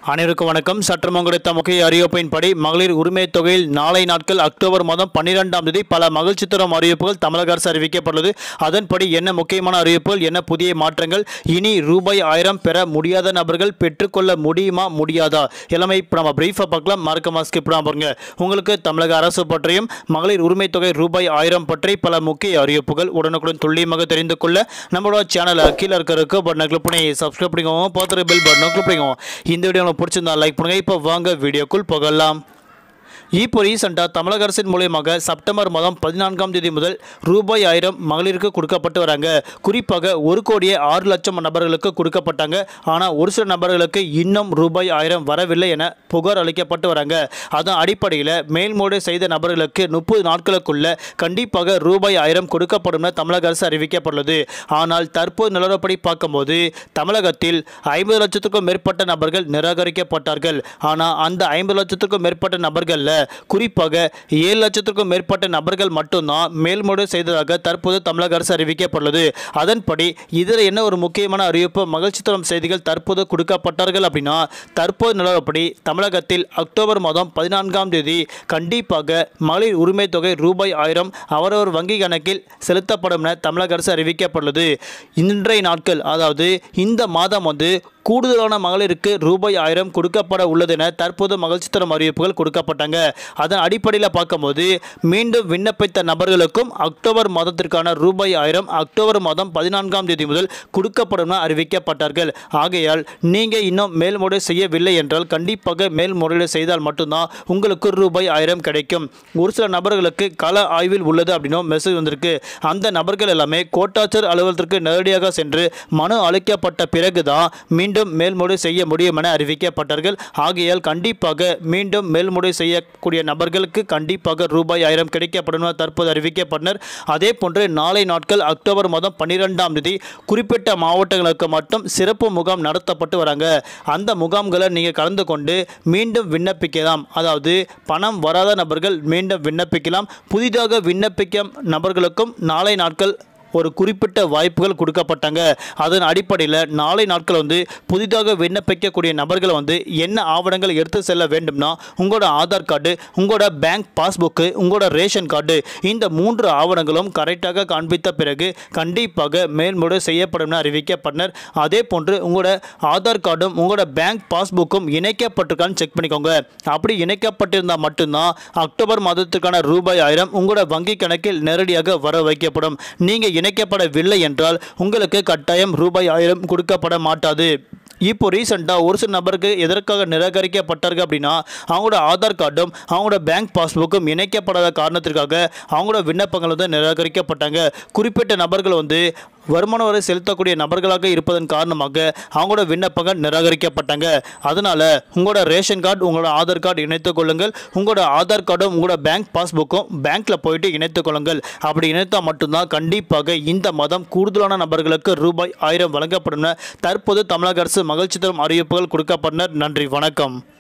அனைவருக்கும் வணக்கம் சற்று கிடைத்த முக்கிய அறிவிப்பின்படி மகளிர் உரிமை தொகையில் நாளை நாட்கள் அக்டோபர் மாதம் பன்னிரெண்டாம் தேதி பல மகிழ்ச்சி தரும் அறிவிப்புகள் தமிழக அரசு அறிவிக்கப்பட்டுள்ளது அதன்படி என்ன முக்கியமான அறிவிப்புகள் என்ன புதிய மாற்றங்கள் இனி ரூபாய் ஆயிரம் பெற முடியாத நபர்கள் பெற்றுக்கொள்ள முடியுமா முடியாதா எல்லாமே இப்போ நம்ம பிரீஃபாக பார்க்கலாம் மறக்காம ஸ்கிப் பண்ணாம பாருங்க உங்களுக்கு தமிழக அரசு பற்றியும் மகளிர் உரிமை தொகை ரூபாய் ஆயிரம் பற்றி பல முக்கிய அறிவிப்புகள் உடனுக்குடன் துல்லியமாக தெரிந்து கொள்ள நம்மளோட சேனலை கீழே இருக்கிறதுக்கு பட்டனை கிளிக் பண்ணி சப்ஸ்கிரைப் பண்ணிக்கோங்க பார்த்துட்டு பெல் பட்டனை கிளிக் பண்ணிக்கோங்க இந்த வீடியோ உங்களுக்கு பிடிச்சிருந்தா லைக் பண்ணுங்க இப்போ வாங்க வீடியோக்குள் போகலாம் இப்போ ரீசெண்டாக தமிழக அரசின் மூலியமாக செப்டம்பர் மாதம் பதினான்காம் தேதி முதல் ரூபாய் ஆயிரம் மகளிருக்கு கொடுக்கப்பட்டு வராங்க குறிப்பாக ஒரு கோடியே ஆறு லட்சம் நபர்களுக்கு கொடுக்கப்பட்டாங்க ஆனால் ஒரு சில நபர்களுக்கு இன்னும் ரூபாய் ஆயிரம் வரவில்லை என புகார் அளிக்கப்பட்டு வராங்க அதன் அடிப்படையில் மேல்முறை செய்த நபர்களுக்கு முப்பது நாட்களுக்குள்ள கண்டிப்பாக ரூபாய் ஆயிரம் கொடுக்கப்படும் என தமிழக அரசு அறிவிக்கப்பட்டுள்ளது ஆனால் தற்போது நிலவரப்படி பார்க்கும்போது தமிழகத்தில் ஐம்பது லட்சத்துக்கும் மேற்பட்ட நபர்கள் நிராகரிக்கப்பட்டார்கள் ஆனால் அந்த ஐம்பது லட்சத்துக்கும் மேற்பட்ட நபர்களில் குறிப்பாக ஏழு லட்சத்துக்கும் மேற்பட்ட நபர்கள் மட்டும்தான் மேல்முறை செய்ததாக தற்போது தமிழக அரசு அறிவிக்கப்பட்டுள்ளது அதன்படி இதில் என்ன ஒரு முக்கியமான அறிவிப்பு மகிழ்ச்சி தரும் செய்திகள் தற்போது கொடுக்கப்பட்டார்கள் அப்படின்னா தற்போது நிலவரப்படி தமிழகத்தில் அக்டோபர் மாதம் பதினான்காம் தேதி கண்டிப்பாக மகளிர் உரிமை தொகை ரூபாய் ஆயிரம் அவரவர் வங்கி கணக்கில் செலுத்தப்படும் என தமிழக அரசு அறிவிக்கப்பட்டுள்ளது இன்றைய நாட்கள் அதாவது இந்த மாதம் வந்து கூடுதலான மகளிருக்கு ரூபாய் ஆயிரம் கொடுக்கப்பட உள்ளது என தற்போது மகிழ்ச்சி தரும் அறிவிப்புகள் கொடுக்கப்பட்டாங்க அதன் அடிப்படையில் பார்க்கும்போது மீண்டும் விண்ணப்பித்த நபர்களுக்கும் அக்டோபர் மாதத்திற்கான ரூபாய் ஆயிரம் அக்டோபர் மாதம் பதினான்காம் தேதி முதல் கொடுக்கப்படும் என அறிவிக்கப்பட்டார்கள் ஆகையால் நீங்கள் இன்னும் மேல்முறை செய்யவில்லை என்றால் கண்டிப்பாக மேல்முறையீடு செய்தால் மட்டும்தான் உங்களுக்கு ரூபாய் ஆயிரம் கிடைக்கும் ஒரு சில நபர்களுக்கு கள ஆய்வில் உள்ளது அப்படின்னும் மெசேஜ் வந்திருக்கு அந்த நபர்கள் எல்லாமே கோட்டாட்சியர் அலுவலகத்திற்கு நேரடியாக சென்று மனு அளிக்கப்பட்ட பிறகுதான் மீண்டும் மேல்முறை செய்ய முடியும் என அறிவிக்கப்பட்டார்கள் ஆகையால் கண்டிப்பாக மீண்டும் மேல்முறை செய்யக்கூடிய நபர்களுக்கு கண்டிப்பாக ரூபாய் ஆயிரம் கிடைக்கப்படும் என தற்போது அறிவிக்கப்பட்டனர் அதே போன்று நாளை நாட்கள் அக்டோபர் மாதம் பன்னிரெண்டாம் தேதி குறிப்பிட்ட மாவட்டங்களுக்கு மட்டும் சிறப்பு முகாம் நடத்தப்பட்டு வராங்க அந்த முகாம்களை நீங்கள் கலந்து கொண்டு மீண்டும் விண்ணப்பிக்கலாம் அதாவது பணம் வராத நபர்கள் மீண்டும் விண்ணப்பிக்கலாம் புதிதாக விண்ணப்பிக்கும் நபர்களுக்கும் நாளை நாட்கள் ஒரு குறிப்பிட்ட வாய்ப்புகள் கொடுக்கப்பட்டாங்க அதன் அடிப்படையில் நாளை நாட்கள் வந்து புதிதாக விண்ணப்பிக்கக்கூடிய நபர்கள் வந்து என்ன ஆவணங்கள் எடுத்து செல்ல வேண்டும்னா உங்களோட ஆதார் கார்டு உங்களோட பேங்க் பாஸ்புக்கு உங்களோட ரேஷன் கார்டு இந்த மூன்று ஆவணங்களும் கரெக்டாக காண்பித்த பிறகு கண்டிப்பாக மேல்முறை செய்யப்படும் என அறிவிக்கப்பட்டனர் அதே போன்று உங்களோட ஆதார் கார்டும் உங்களோட பேங்க் பாஸ்புக்கும் இணைக்கப்பட்டிருக்கான்னு செக் பண்ணிக்கோங்க அப்படி இணைக்கப்பட்டிருந்தால் மட்டும்தான் அக்டோபர் மாதத்திற்கான ரூபாய் ஆயிரம் உங்களோட வங்கி கணக்கில் நேரடியாக வர வைக்கப்படும் நீங்கள் இணைக்கப்படவில்லை என்றால் உங்களுக்கு கட்டாயம் ரூபாய் ஆயிரம் கொடுக்கப்பட மாட்டாது இப்போ ரீசெண்டாக ஒரு சில நபருக்கு எதற்காக நிராகரிக்கப்பட்டார்கள் அப்படின்னா அவங்களோட ஆதார் கார்டும் அவங்களோட பேங்க் பாஸ்புக்கும் இணைக்கப்படாத காரணத்திற்காக அவங்களோட விண்ணப்பங்கள் வந்து நிராகரிக்கப்பட்டாங்க குறிப்பிட்ட நபர்கள் வந்து வருமான வரி செலுத்தக்கூடிய நபர்களாக இருப்பதன் காரணமாக அவங்களோட விண்ணப்பங்கள் நிராகரிக்கப்பட்டாங்க அதனால் உங்களோட ரேஷன் கார்டு உங்களோட ஆதார் கார்டு இணைத்துக் கொள்ளுங்கள் உங்களோட ஆதார் கார்டும் உங்களோட பேங்க் பாஸ்புக்கும் பேங்க்கில் போயிட்டு இணைத்துக் கொள்ளுங்கள் அப்படி இணைத்தால் மட்டும்தான் கண்டிப்பாக இந்த மாதம் கூடுதலான நபர்களுக்கு ரூபாய் ஆயிரம் வழங்கப்படும் என தற்போது தமிழக அரசு மகிழ்ச்சி தரும் அறிவிப்புகள் கொடுக்கப்பட்டனர் நன்றி வணக்கம்